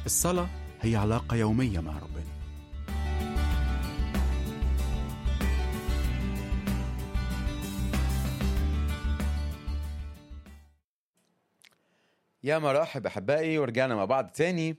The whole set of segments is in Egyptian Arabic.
الصلاة هي علاقة يومية مع ربنا يا مرحب احبائي ورجعنا مع بعض تاني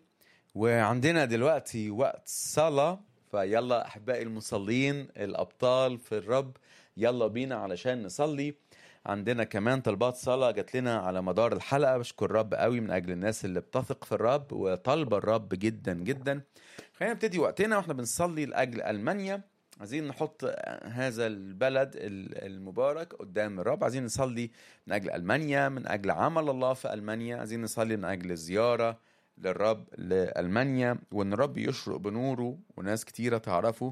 وعندنا دلوقتي وقت صلاة فيلا احبائي المصلين الابطال في الرب يلا بينا علشان نصلي عندنا كمان طلبات صلاة جات لنا على مدار الحلقة بشكر الرب قوي من اجل الناس اللي بتثق في الرب وطالبة الرب جدا جدا خلينا نبتدي وقتنا واحنا بنصلي لاجل المانيا عايزين نحط هذا البلد المبارك قدام الرب عايزين نصلي من اجل المانيا من اجل عمل الله في المانيا عايزين نصلي من اجل زياره للرب لالمانيا وان الرب يشرق بنوره وناس كتيره تعرفه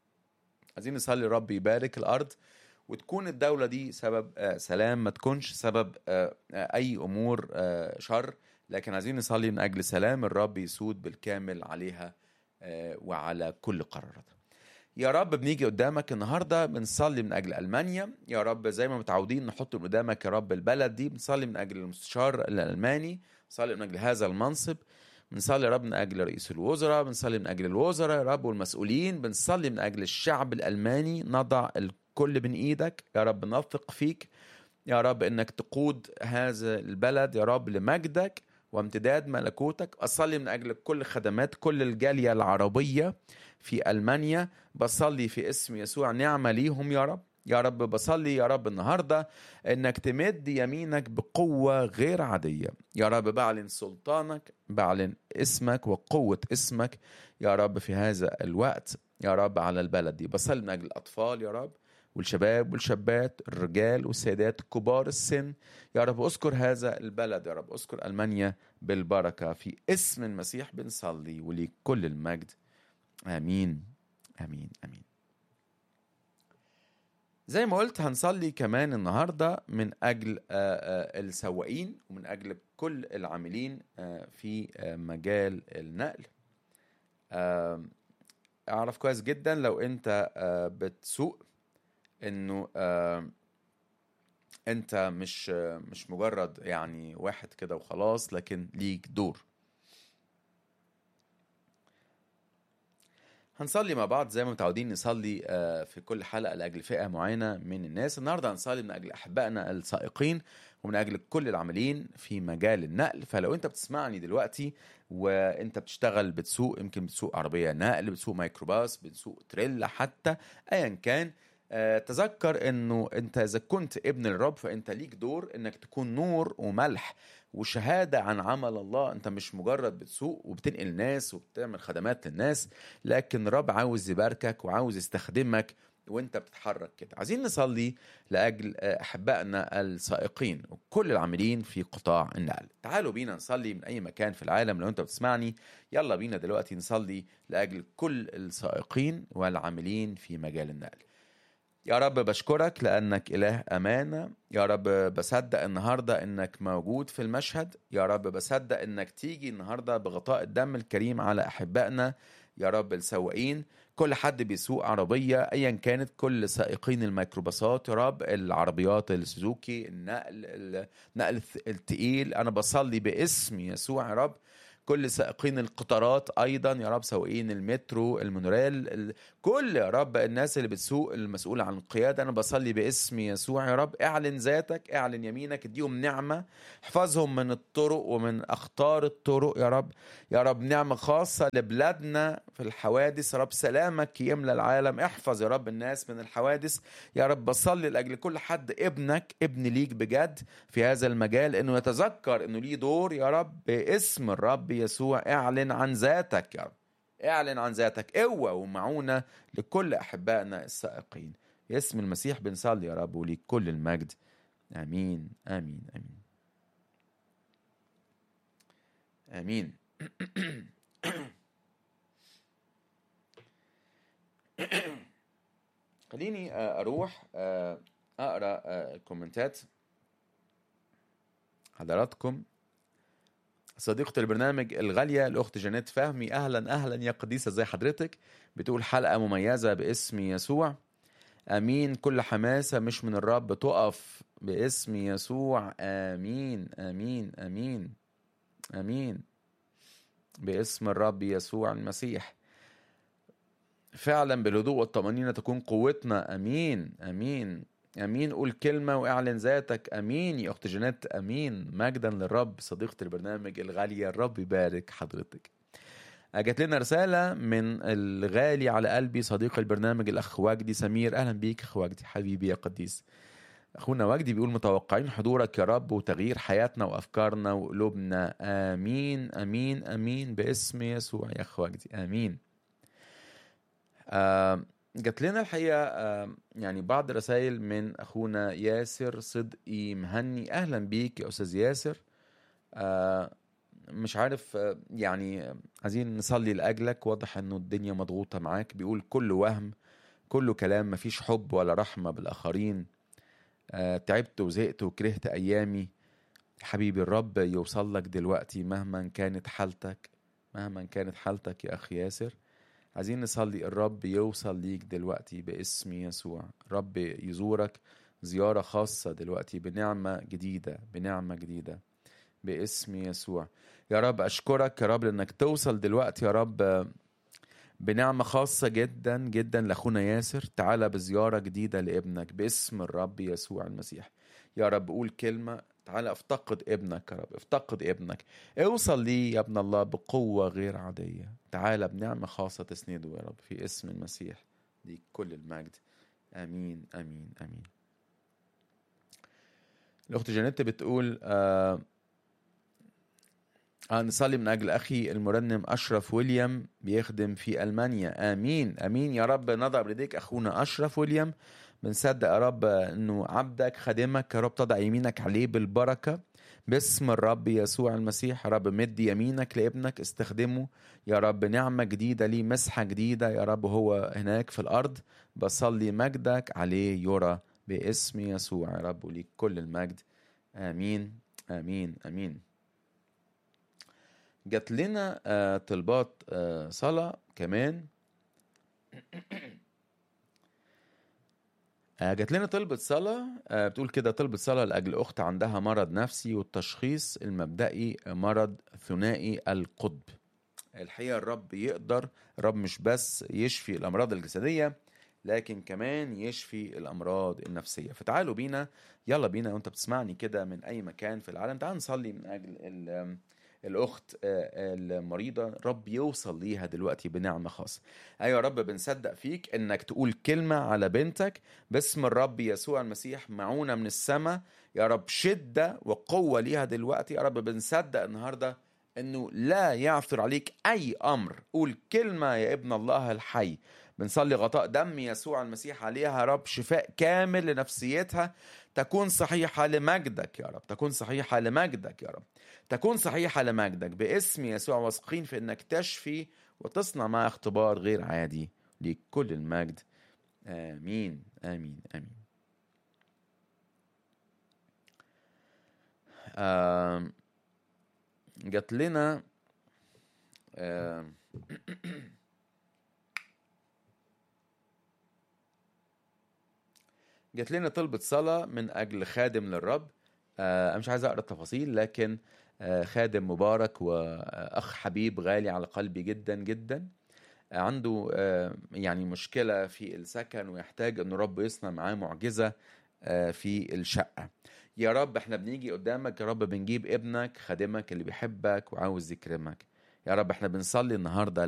عايزين نصلي الرب يبارك الارض وتكون الدوله دي سبب آه، سلام ما تكونش سبب آه، آه، اي امور آه، شر لكن عايزين نصلي من اجل سلام الرب يسود بالكامل عليها آه، وعلى كل قراراتها يا رب بنيجي قدامك النهارده بنصلي من اجل المانيا يا رب زي ما متعودين نحط قدامك يا رب البلد دي بنصلي من اجل المستشار الالماني بنصلي من اجل هذا المنصب بنصلي يا رب من اجل رئيس الوزراء بنصلي من اجل الوزراء يا رب والمسؤولين بنصلي من اجل الشعب الالماني نضع الكل بين ايدك يا رب نثق فيك يا رب انك تقود هذا البلد يا رب لمجدك وامتداد ملكوتك اصلي من اجل كل خدمات كل الجاليه العربيه في المانيا بصلي في اسم يسوع نعمه ليهم يا رب يا رب بصلي يا رب النهارده انك تمد يمينك بقوه غير عاديه يا رب بعلن سلطانك بعلن اسمك وقوه اسمك يا رب في هذا الوقت يا رب على البلد دي بصلي من اجل الاطفال يا رب والشباب والشابات الرجال والسيدات كبار السن يا رب اذكر هذا البلد يا رب اذكر المانيا بالبركه في اسم المسيح بنصلي وليك كل المجد امين امين امين زي ما قلت هنصلي كمان النهارده من اجل آه، آه، السواقين ومن اجل كل العاملين آه، في آه، مجال النقل آه، اعرف كويس جدا لو انت آه، بتسوق انه آه، انت مش آه، مش مجرد يعني واحد كده وخلاص لكن ليك دور هنصلي مع بعض زي ما متعودين نصلي آه، في كل حلقة لأجل فئة معينة من الناس النهاردة هنصلي من أجل أحبائنا السائقين ومن أجل كل العاملين في مجال النقل فلو أنت بتسمعني دلوقتي وأنت بتشتغل بتسوق يمكن بتسوق عربية نقل بتسوق ميكروباص بتسوق تريلا حتى أيا كان آه، تذكر انه انت اذا كنت ابن الرب فانت ليك دور انك تكون نور وملح وشهادة عن عمل الله انت مش مجرد بتسوق وبتنقل ناس وبتعمل خدمات للناس لكن الرب عاوز يباركك وعاوز يستخدمك وانت بتتحرك كده عايزين نصلي لاجل آه، احبائنا السائقين وكل العاملين في قطاع النقل تعالوا بينا نصلي من اي مكان في العالم لو انت بتسمعني يلا بينا دلوقتي نصلي لاجل كل السائقين والعاملين في مجال النقل يا رب بشكرك لأنك إله أمانة يا رب بصدق النهاردة إنك موجود في المشهد يا رب بصدق إنك تيجي النهاردة بغطاء الدم الكريم على أحبائنا يا رب السواقين كل حد بيسوق عربية أيا كانت كل سائقين الميكروباصات يا رب العربيات السوزوكي النقل النقل الث- التقيل أنا بصلي باسم يسوع يا رب كل سائقين القطارات ايضا يا رب سواقين المترو المونوريل ال... كل يا رب الناس اللي بتسوق المسؤول عن القياده انا بصلي باسم يسوع يا رب اعلن ذاتك اعلن يمينك اديهم نعمه احفظهم من الطرق ومن اخطار الطرق يا رب يا رب نعمه خاصه لبلادنا في الحوادث يا رب سلامك يملى العالم احفظ يا رب الناس من الحوادث يا رب بصلي لاجل كل حد ابنك ابن ليك بجد في هذا المجال انه يتذكر انه ليه دور يا رب باسم الرب يسوع اعلن عن ذاتك يا رب اعلن عن ذاتك قوة ومعونة لكل أحبائنا السائقين باسم المسيح بنصلي يا رب وليك كل المجد آمين آمين آمين آمين خليني آه، أروح آه، أقرأ آه، الكومنتات حضراتكم صديقة البرنامج الغالية الأخت جانيت فهمي أهلا أهلا يا قديسة زي حضرتك بتقول حلقة مميزة باسم يسوع امين كل حماسه مش من الرب تقف باسم يسوع امين امين امين امين باسم الرب يسوع المسيح فعلا بالهدوء والطمأنينة تكون قوتنا أمين أمين أمين قول كلمة واعلن ذاتك أمين يا أخت جنات أمين مجدا للرب صديقة البرنامج الغالية الرب يبارك حضرتك جات لنا رسالة من الغالي على قلبي صديق البرنامج الأخ وجدي سمير أهلا بيك أخ وجدي حبيبي يا قديس أخونا وجدي بيقول متوقعين حضورك يا رب وتغيير حياتنا وأفكارنا وقلوبنا آمين آمين آمين باسم يسوع يا أخ وجدي آمين آه جات لنا الحقيقة آه يعني بعض رسائل من أخونا ياسر صدقي مهني أهلا بيك يا أستاذ ياسر آه مش عارف آه، يعني عايزين نصلي لأجلك واضح إنه الدنيا مضغوطة معاك بيقول كله وهم كله كلام مفيش حب ولا رحمة بالآخرين آه تعبت وزهقت وكرهت أيامي حبيبي الرب يوصل لك دلوقتي مهما كانت حالتك مهما كانت حالتك يا أخي ياسر عايزين نصلي الرب يوصل ليك دلوقتي باسم يسوع رب يزورك زيارة خاصة دلوقتي بنعمة جديدة بنعمة جديدة باسم يسوع يا رب أشكرك يا رب لأنك توصل دلوقتي يا رب بنعمة خاصة جدا جدا لأخونا ياسر تعالى بزيارة جديدة لابنك باسم الرب يسوع المسيح يا رب قول كلمة تعالى افتقد ابنك يا رب افتقد ابنك اوصل لي يا ابن الله بقوة غير عادية تعالى بنعمة خاصة تسنده يا رب في اسم المسيح ليك كل المجد امين امين امين الاخت جانيت بتقول آه آه نصلي من اجل اخي المرنم اشرف ويليام بيخدم في المانيا امين امين يا رب نضع بيديك اخونا اشرف ويليام بنصدق يا رب انه عبدك خادمك يا رب تضع يمينك عليه بالبركه باسم الرب يسوع المسيح يا رب مد يمينك لابنك استخدمه يا رب نعمة جديدة ليه مسحة جديدة يا رب هو هناك في الأرض بصلي مجدك عليه يرى باسم يسوع يا رب وليك كل المجد آمين آمين آمين جات لنا آه، طلبات آه، صلاة كمان آه، جات لنا طلبة صلاة آه، بتقول كده طلبة صلاة لأجل أخت عندها مرض نفسي والتشخيص المبدئي مرض ثنائي القطب الحقيقة الرب يقدر الرب مش بس يشفي الأمراض الجسدية لكن كمان يشفي الأمراض النفسية فتعالوا بينا يلا بينا وانت بتسمعني كده من أي مكان في العالم تعال نصلي من أجل ال- الأخت آه، المريضة رب يوصل ليها دلوقتي بنعمة خاصة أيوة يا رب بنصدق فيك إنك تقول كلمة على بنتك باسم الرب يسوع المسيح معونة من السماء يا رب شدة وقوة ليها دلوقتي يا رب بنصدق النهاردة انه لا يعثر عليك اي امر قول كلمة يا ابن الله الحي بنصلي غطاء دم يسوع المسيح عليها يا رب شفاء كامل لنفسيتها تكون صحيحة لمجدك يا رب تكون صحيحة لمجدك يا رب تكون صحيحة لمجدك باسم يسوع واثقين في انك تشفي وتصنع معها اختبار غير عادي لكل المجد امين امين امين آم، جات لنا آم، جات لنا طلبة صلاة من أجل خادم للرب آه، أنا مش عايز أقرأ التفاصيل لكن آه، خادم مبارك وأخ حبيب غالي على قلبي جدا جدا عنده آه، يعني مشكلة في السكن ويحتاج أن رب يصنع معاه معجزة آه، في الشقة يا رب احنا بنيجي قدامك يا رب بنجيب ابنك خادمك اللي بيحبك وعاوز يكرمك يا رب احنا بنصلي النهارده